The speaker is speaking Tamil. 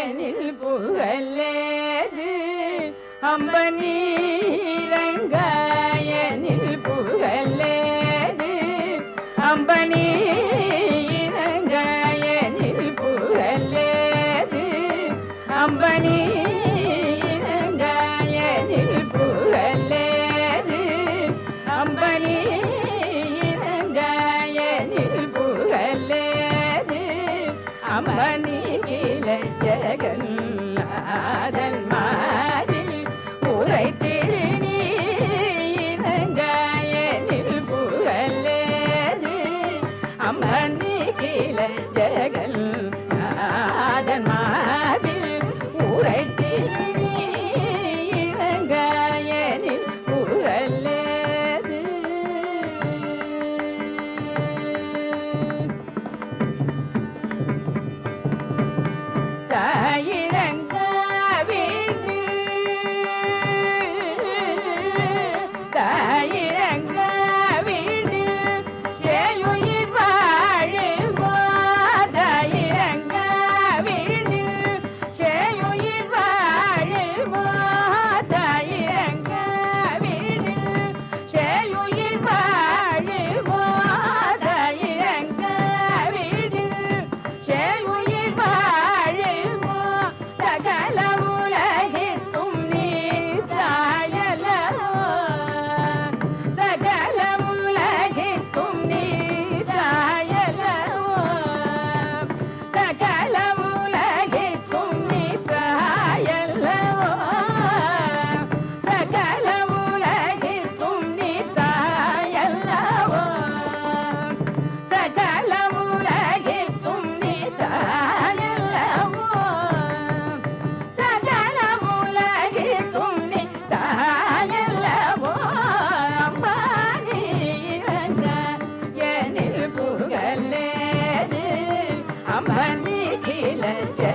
எனில் புகழேது அம்பனீரங்காயனில் புகழேது அம்பனீரங்காயனில் புகழேது அம்பனீரங்காயனில் புகழேது அம்பனீரங்காயனில் புகழேது அம்பனி கிள ஜெகன் நாதன் மாதில் உரை திருநீரங்காயனில் புகழேது அம்பனி கிள ஜெகன் நாதன் மாதில் உரை திருநீரங்காயனில் புகழேது தாயிரங்காவிடு தாயிரங்காவிடு சேயுயிர் வாழுமோ தாயிரங்காவிடு சேயுயிர் வாழுமோ தாயிரங்காவிடு சேயுயிர் வாழுமோ தாயிரங்காவிடு சேயுயிர் வாழுமோ சகல உலகிற்கும் நீ தாயலோ சகல உலகிற்கும் நீ தாயலோ சகல உலகிற்கும் நீ தாயல்லோ சகல உலகிற்கும் நீ தாயல்லவோ சகல உலகிற்கும் நீ தாயல்லவோ சகல உலகிற்கும் நீ தாயல்லவோ அம்பானி இறங்க எனில் புகழேது அம்பனி கிள